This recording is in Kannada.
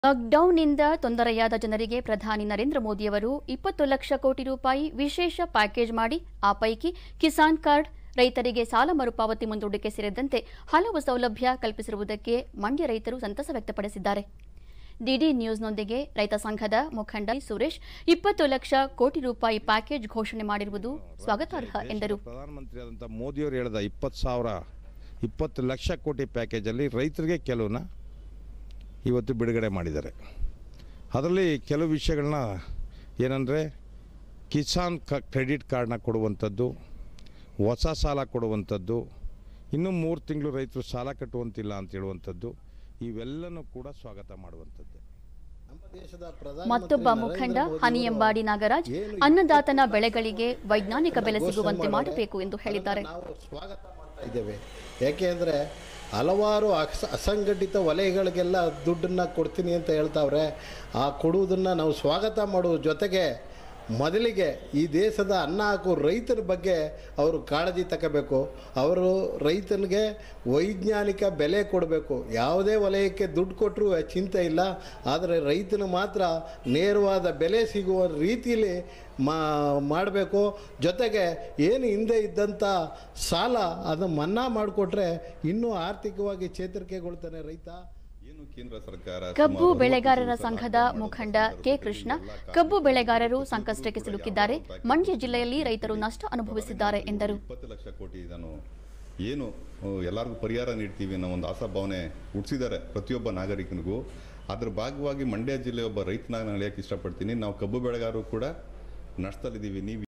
ಲಾಕ್ಡೌನ್ನಿಂದ ತೊಂದರೆಯಾದ ಜನರಿಗೆ ಪ್ರಧಾನಿ ನರೇಂದ್ರ ಮೋದಿಯವರು ಇಪ್ಪತ್ತು ಲಕ್ಷ ಕೋಟಿ ರೂಪಾಯಿ ವಿಶೇಷ ಪ್ಯಾಕೇಜ್ ಮಾಡಿ ಆ ಪೈಕಿ ಕಿಸಾನ್ ಕಾರ್ಡ್ ರೈತರಿಗೆ ಸಾಲ ಮರುಪಾವತಿ ಮುಂದೂಡಿಕೆ ಸೇರಿದಂತೆ ಹಲವು ಸೌಲಭ್ಯ ಕಲ್ಪಿಸಿರುವುದಕ್ಕೆ ಮಂಡ್ಯ ರೈತರು ಸಂತಸ ವ್ಯಕ್ತಪಡಿಸಿದ್ದಾರೆ ಡಿಡಿ ನ್ಯೂಸ್ನೊಂದಿಗೆ ರೈತ ಸಂಘದ ಮುಖಂಡ ಸುರೇಶ್ ಇಪ್ಪತ್ತು ಲಕ್ಷ ಕೋಟಿ ರೂಪಾಯಿ ಪ್ಯಾಕೇಜ್ ಘೋಷಣೆ ಮಾಡಿರುವುದು ಸ್ವಾಗತಾರ್ಹ ಎಂದರು ಪ್ರಧಾನಮಂತ್ರಿ ಆದಂಥ ಮೋದಿಯವರು ಹೇಳಿದ ಇಪ್ಪತ್ತು ಸಾವಿರ ಇಪ್ಪತ್ತು ಲಕ್ಷ ಕೋಟಿ ಪ್ಯಾಕೇಜಲ್ಲಿ ರೈತರಿಗೆ ಕೆಲವನ್ನ ಇವತ್ತು ಬಿಡುಗಡೆ ಮಾಡಿದ್ದಾರೆ ಅದರಲ್ಲಿ ಕೆಲವು ವಿಷಯಗಳನ್ನ ಏನಂದರೆ ಕಿಸಾನ್ ಕ ಕ್ರೆಡಿಟ್ ಕಾರ್ಡ್ನ ಕೊಡುವಂಥದ್ದು ಹೊಸ ಸಾಲ ಕೊಡುವಂಥದ್ದು ಇನ್ನೂ ಮೂರು ತಿಂಗಳು ರೈತರು ಸಾಲ ಕಟ್ಟುವಂತಿಲ್ಲ ಅಂತ ಹೇಳುವಂಥದ್ದು ಇವೆಲ್ಲನೂ ಕೂಡ ಸ್ವಾಗತ ಮಾಡುವಂಥದ್ದು ಮತ್ತೊಬ್ಬ ಮುಖಂಡ ಹನಿಯಂಬಾಡಿ ನಾಗರಾಜ್ ಅನ್ನದಾತನ ಬೆಳೆಗಳಿಗೆ ವೈಜ್ಞಾನಿಕ ಬೆಲೆ ಸಿಗುವಂತೆ ಮಾಡಬೇಕು ಎಂದು ಹೇಳಿದ್ದಾರೆ ನಾವು ಸ್ವಾಗತ ಮಾಡ್ತಾ ಇದ್ದೇವೆ ಯಾಕೆ ಅಂದರೆ ಹಲವಾರು ಅಸ ಅಸಂಘಟಿತ ವಲಯಗಳಿಗೆಲ್ಲ ದುಡ್ಡನ್ನು ಕೊಡ್ತೀನಿ ಅಂತ ಹೇಳ್ತಾವ್ರೆ ಆ ಕೊಡುವುದನ್ನು ನಾವು ಸ್ವಾಗತ ಮಾಡುವ ಜೊತೆಗೆ ಮೊದಲಿಗೆ ಈ ದೇಶದ ಅನ್ನ ಹಾಕೋ ರೈತರ ಬಗ್ಗೆ ಅವರು ಕಾಳಜಿ ತಗೋಬೇಕು ಅವರು ರೈತನಿಗೆ ವೈಜ್ಞಾನಿಕ ಬೆಲೆ ಕೊಡಬೇಕು ಯಾವುದೇ ವಲಯಕ್ಕೆ ದುಡ್ಡು ಕೊಟ್ಟರು ಚಿಂತೆ ಇಲ್ಲ ಆದರೆ ರೈತನ ಮಾತ್ರ ನೇರವಾದ ಬೆಲೆ ಸಿಗುವ ರೀತಿಯಲ್ಲಿ ಮಾ ಮಾಡಬೇಕು ಜೊತೆಗೆ ಏನು ಹಿಂದೆ ಇದ್ದಂಥ ಸಾಲ ಅದು ಮನ್ನಾ ಮಾಡಿಕೊಟ್ರೆ ಇನ್ನೂ ಆರ್ಥಿಕವಾಗಿ ಚೇತರಿಕೆಗೊಳ್ತಾನೆ ರೈತ ಏನು ಕೇಂದ್ರ ಸರ್ಕಾರ ಕಬ್ಬು ಸುಮಾರು ಬೆಳೆಗಾರರ ಅರವತ್ತು ಸಂಘದ ಸಾವಿರ ಮುಖಂಡ ಕೆ ಕೃಷ್ಣ ಕಬ್ಬು ಬೆಳೆಗಾರರು ಸಂಕಷ್ಟಕ್ಕೆ ಸಿಲುಕಿದ್ದಾರೆ ಮಂಡ್ಯ ಜಿಲ್ಲೆಯಲ್ಲಿ ರೈತರು ನಷ್ಟ ಅನುಭವಿಸಿದ್ದಾರೆ ಎಂದರು ಇಪ್ಪತ್ತು ಲಕ್ಷ ಕೋಟಿ ನಾನು ಏನು ಅಹ್, ಎಲ್ಲರಿಗೂ ಪರಿಹಾರ ನೀಡ್ತೀವಿ ಅನ್ನೋ ಒಂದು ಆಶಾಭಾವನೆ ಹುಟ್ಟಿಸಿದ್ದಾರೆ ಪ್ರತಿಯೊಬ್ಬ ನಾಗರಿಕನಿಗೂ ಅದ್ರ ಭಾಗವಾಗಿ ಮಂಡ್ಯ ಜಿಲ್ಲೆ ಒಬ್ಬ ರೈತನಾಗಿ ನಾನು ಹೇಳಕ್ಕೆ ಇಷ್ಟಪಡ್ತೀನಿ ನಾವು ಕಬ್ಬು ಬೆಳೆಗಾರರು ಕೂಡ ನಷ್ಟದಲ್ಲಿದ್ದೀವಿ ನೀವು